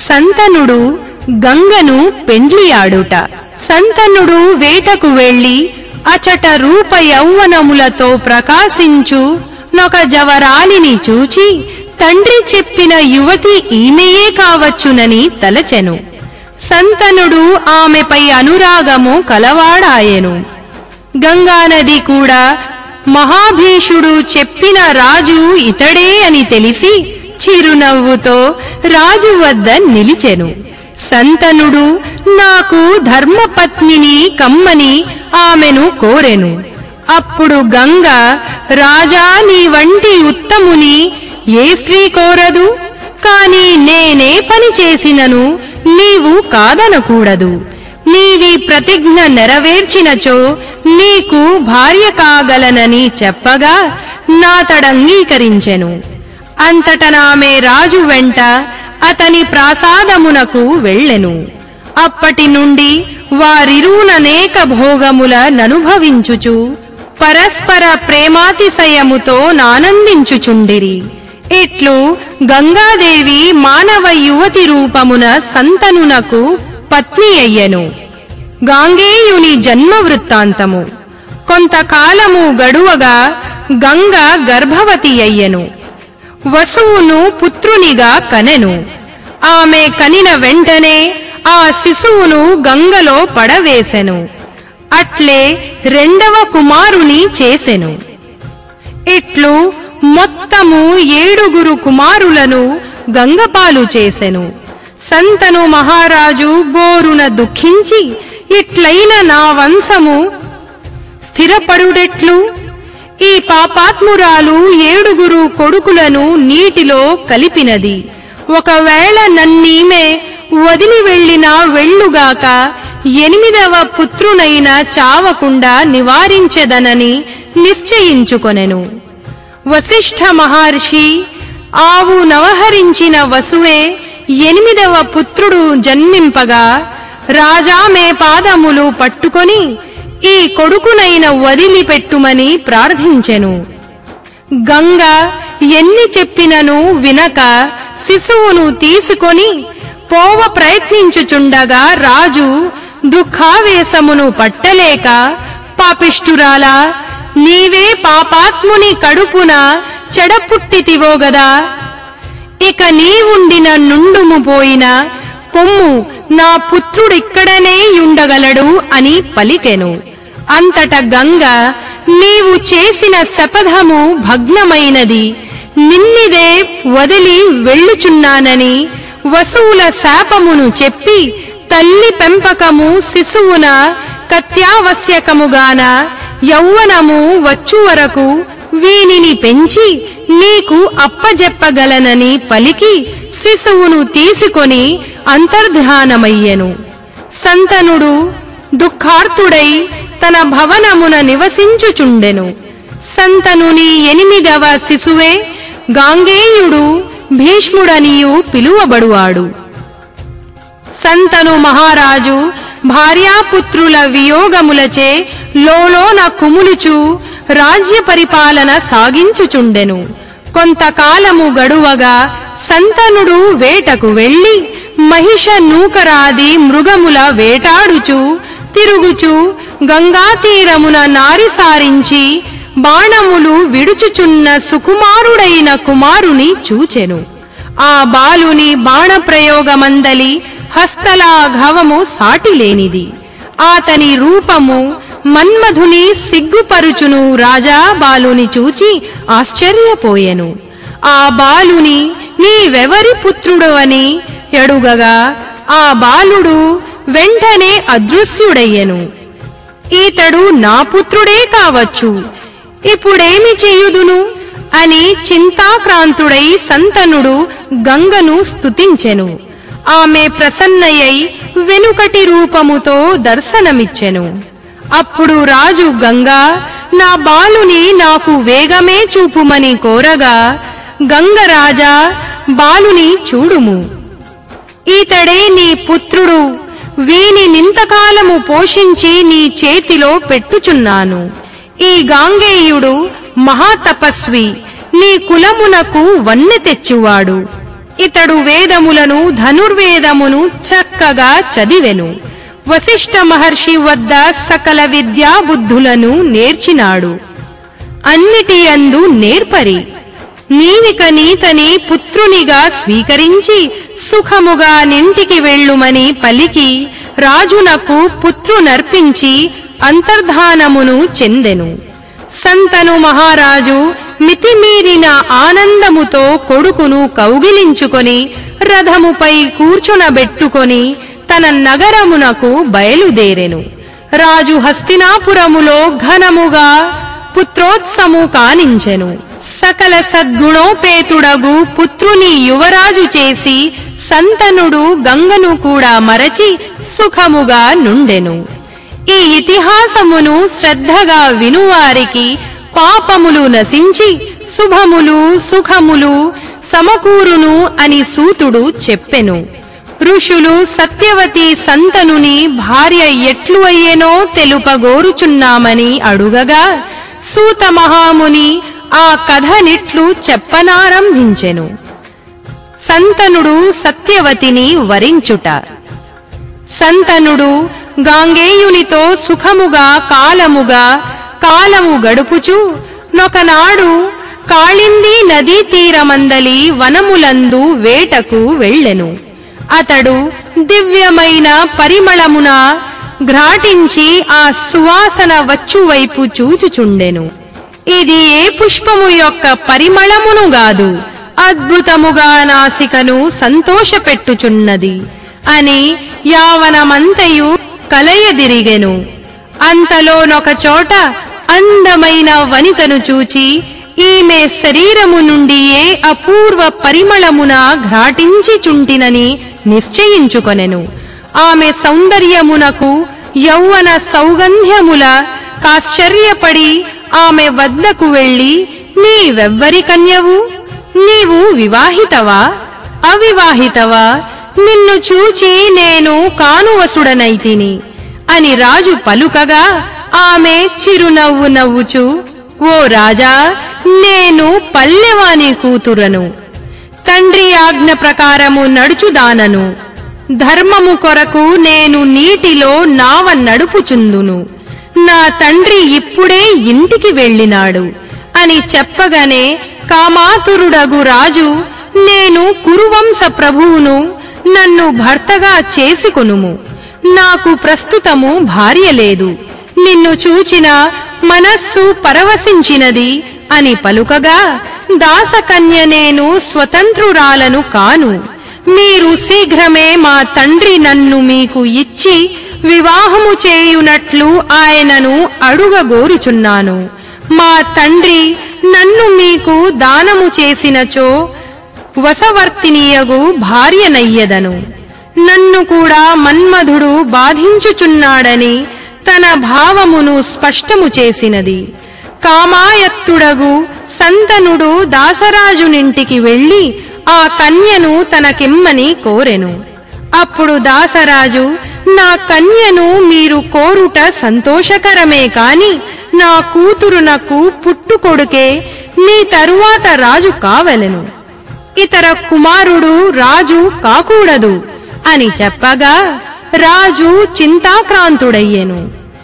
సంతనుడు గంగను పెండ్లియాడుట సంతనుడు వేటకు వెళ్లి అచట రూప యౌవనములతో ప్రకాశించు నొక జవరాలిని చూచి తండ్రి చెప్పిన యువతి ఈమెయే కావచ్చునని తలచెను సంతనుడు ఆమెపై అనురాగము కలవాడాయెను గంగానది కూడా మహాభీషుడు చెప్పిన రాజు ఇతడే అని తెలిసి చిరునవ్వుతో రాజు వద్ద నిలిచెను సంతనుడు నాకు ధర్మపత్నిని కమ్మని ఆమెను కోరెను అప్పుడు గంగ రాజా నీ వంటి ఉత్తముని ఏ స్త్రీ కోరదు కాని నేనే పని చేసినను నీవు కాదనకూడదు నీవి ప్రతిజ్ఞ నెరవేర్చినచో నీకు భార్య కాగలనని చెప్పగా నాతడంగీకరించెను అంతటనామె రాజు వెంట అతని ప్రాసాదమునకు వెళ్ళెను అప్పటి నుండి వారిరువుననేక భోగముల ననుభవించుచు పరస్పర ప్రేమాతిశయముతో నానందించుచుండిరి ఇట్లు గంగాదేవి మానవ యువతి రూపమున సంతనునకు పత్ని అయ్యెను గాంగేయుని జన్మ వృత్తాంతము కొంతకాలము గడువగా గంగ గర్భవతి అయ్యెను వసువును పుత్రునిగా కనెను ఆమె కనిన వెంటనే ఆ శిశువును గంగలో పడవేసెను అట్లే రెండవ కుమారుని చేసెను ఇట్లు మొత్తము ఏడుగురు కుమారులను గంగపాలు చేసెను సంతను మహారాజు బోరున దుఃఖించి ఇట్లైన నా వంశము స్థిరపడుడెట్లు ఈ పాపాత్మురాలు ఏడుగురు కొడుకులను నీటిలో కలిపినది ఒకవేళ నన్నీమె వదిలి వెళ్ళినా వెళ్ళుగాక ఎనిమిదవ పుత్రునైన చావకుండా నివారించెదనని నిశ్చయించుకొనెను వశిష్ఠ మహర్షి ఆవు నవహరించిన వసువే ఎనిమిదవ పుత్రుడు జన్మింపగా రాజా మే పాదములు పట్టుకొని ఈ కొడుకునైన వదిలిపెట్టుమని ప్రార్థించెను గంగ ఎన్ని చెప్పినను వినక శిశువును తీసుకొని పోవ ప్రయత్నించుచుండగా రాజు దుఃఖావేశమును పట్టలేక పాపిష్టురాలా నీవే పాపాత్ముని కడుపున చెడపుట్టితివో గదా ఇక నీవుండిన నుండుము పోయిన పొమ్ము నా పుత్రుడిక్కడనే యుండగలడు అని పలికెను అంతట గంగ నీవు చేసిన శపథము భగ్నమైనది నిన్నిదే వదిలి వెళ్ళుచున్నానని వసువుల శాపమును చెప్పి తల్లి పెంపకము శిశువున కత్యావశ్యకముగాన యౌవనము వచ్చు వరకు వీనిని పెంచి నీకు అప్పజెప్పగలనని పలికి శిశువును తీసుకొని అంతర్ధానమయ్యెను సంతనుడు దుఃఖార్తుడై తన భవనమున నివసించుచుండెను సంతనుని ఎనిమిదవ శిశువే గాంగేయుడు భీష్ముడనియు పిలువబడువాడు సంతను మహారాజు భార్యాపుత్రుల వియోగములచే లోలోన కుములుచు రాజ్య పరిపాలన సాగించుచుండెను కొంతకాలము గడువగా సంతనుడు వేటకు వెళ్లి మహిష నూకరాది మృగముల వేటాడుచు తిరుగుచు గంగాతీరమున నారి సారించి బాణములు విడుచుచున్న సుకుమారుడైన కుమారుని చూచెను ఆ బాలుని బాణప్రయోగమందలి హస్తలాఘవము సాటిలేనిది ఆతని రూపము మన్మధుని సిగ్గుపరుచును రాజా బాలుని చూచి ఆశ్చర్యపోయెను ఆ బాలుని నీవెవరి పుత్రుడు అని ఎడుగగా ఆ బాలుడు వెంటనే అదృశ్యుడయ్యెను ఈతడు నా పుత్రుడే కావచ్చు ఇప్పుడేమి చెయ్యుదును అని చింతాక్రాంతుడై సంతనుడు గంగను స్తుతించెను ఆమె ప్రసన్నయై వెనుకటి రూపముతో దర్శనమిచ్చెను అప్పుడు రాజు గంగా నా బాలుని నాకు వేగమే చూపుమని కోరగా గంగరాజా బాలుని చూడుము ఈతడే నీ పుత్రుడు వీని నింతకాలము పోషించి నీ చేతిలో పెట్టుచున్నాను ఈ గాంగేయుడు మహాతపస్వి నీ కులమునకు వన్నె తెచ్చువాడు ఇతడు వేదములను ధనుర్వేదమును చక్కగా చదివెను వశిష్ఠ మహర్షి వద్ద సకల విద్యా బుద్ధులను నేర్చినాడు అన్నిటి అందు నేర్పరి నీవిక నీతని పుత్రునిగా స్వీకరించి సుఖముగా నింటికి వెళ్ళుమని పలికి రాజునకు పుత్రునర్పించి అంతర్ధానమును చెందెను సంతను మహారాజు మితిమీరిన ఆనందముతో కొడుకును కౌగిలించుకొని రథముపై కూర్చునబెట్టుకొని తన నగరమునకు బయలుదేరెను రాజు హస్తినాపురములో ఘనముగా పుత్రోత్సము కానించెను సకల సద్గుణోపేతుడగు పుత్రుని యువరాజు చేసి సంతనుడు గంగను కూడా మరచి సుఖముగా నుండెను ఈ ఇతిహాసమును శ్రద్ధగా వినువారికి పాపములు నశించి శుభములు సుఖములు సమకూరును అని సూతుడు చెప్పెను ఋషులు సత్యవతి సంతనుని భార్య ఎట్లు అయ్యేనో తెలుపగోరుచున్నామని అడుగగా సూత మహాముని ఆ కథనిట్లు చెప్పనారంభించెను సంతనుడు సత్యవతిని వరించుట సంతనుడు గాంగేయునితో సుఖముగా కాలముగా కాలము గడుపుచు నొకనాడు కాళింది నదీ తీరమందలి వనములందు వేటకు వెళ్ళెను అతడు దివ్యమైన పరిమళమున ఘ్రాటించి ఆ సువాసన వచ్చువైపు చూచుచుండెను ఇది ఏ పుష్పము యొక్క పరిమళమును గాదు అద్భుతముగా నాసికను సంతోషపెట్టుచున్నది అని యావనమంతయు కలయదిరిగెను అంతలోనొక చోట అందమైన వనితను చూచి ఈమె శరీరము నుండియే అపూర్వ పరిమళమున ఘాటించి చుంటినని నిశ్చయించుకొనెను ఆమె సౌందర్యమునకు యౌవన సౌగంధ్యముల కాశ్చర్యపడి ఆమె వద్దకు వెళ్ళి నీవెవ్వరి కన్యవు నీవు వివాహితవా అవివాహితవా నిన్ను చూచి నేను కానువసుడనైతిని అని రాజు పలుకగా ఆమె చిరునవ్వు నవ్వుచు ఓ రాజా నేను పల్లెవాని కూతురను తండ్రి ఆజ్ఞ ప్రకారము నడుచుదానను ధర్మము కొరకు నేను నీటిలో నావ నడుపుచుందును నా తండ్రి ఇప్పుడే ఇంటికి వెళ్ళినాడు అని చెప్పగానే కామాతురుడగు రాజు నేను కురువంశ ప్రభువును నన్ను భర్తగా చేసుకొనుము నాకు ప్రస్తుతము భార్య లేదు నిన్ను చూచిన మనస్సు పరవశించినది అని పలుకగా దాసకన్య నేను స్వతంత్రురాలను కాను మీరు శీఘ్రమే మా తండ్రి నన్ను మీకు ఇచ్చి వివాహము చేయునట్లు ఆయనను అడుగగోరుచున్నాను మా తండ్రి నన్ను మీకు దానము చేసినచో వసవర్తినియగు భార్యనయ్యదను నన్ను కూడా మన్మధుడు బాధించుచున్నాడని తన భావమును స్పష్టము చేసినది కామాయత్తుడగు సంతనుడు దాసరాజునింటికి వెళ్ళి ఆ కన్యను తనకిమ్మని కోరెను అప్పుడు దాసరాజు నా కన్యను మీరు కోరుట సంతోషకరమే కాని నా కూతురునకు పుట్టుకొడుకే నీ తరువాత రాజు కావలెను ఇతర కుమారుడు రాజు కాకూడదు అని చెప్పగా రాజు చింతాక్రాంతుడయ్యెను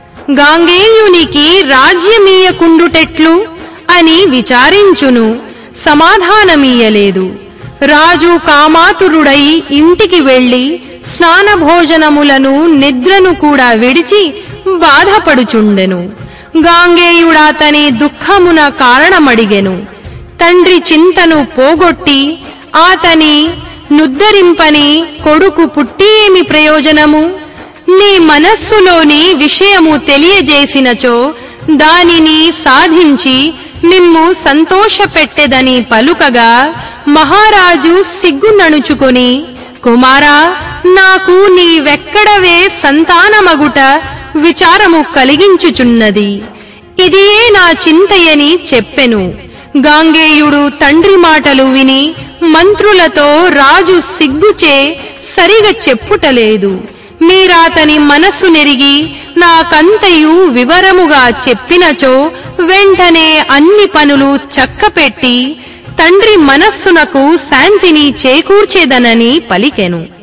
గాంగేయునికి రాజ్యమీయకుండుటెట్లు అని విచారించును సమాధానమీయలేదు రాజు కామాతురుడై ఇంటికి వెళ్లి స్నానభోజనములను నిద్రను కూడా విడిచి బాధపడుచుండెను గాంగేయుడాతని దుఃఖమున కారణమడిగెను తండ్రి చింతను పోగొట్టి ఆతని నుద్దరింపని కొడుకు పుట్టి ఏమి ప్రయోజనము నీ మనస్సులోని విషయము తెలియజేసినచో దానిని సాధించి మిమ్ము సంతోషపెట్టెదని పలుకగా మహారాజు సిగ్గునణుచుకొని కుమారా నాకు నీవెక్కడవే సంతానమగుట విచారము కలిగించుచున్నది ఇదియే నా చింతయని చెప్పెను గాంగేయుడు తండ్రి మాటలు విని మంత్రులతో రాజు సిగ్గుచే సరిగా చెప్పుటలేదు మీరాతని మనస్సు నెరిగి నాకంతయు వివరముగా చెప్పినచో వెంటనే అన్ని పనులు చక్కపెట్టి తండ్రి మనస్సునకు శాంతిని చేకూర్చేదనని పలికెను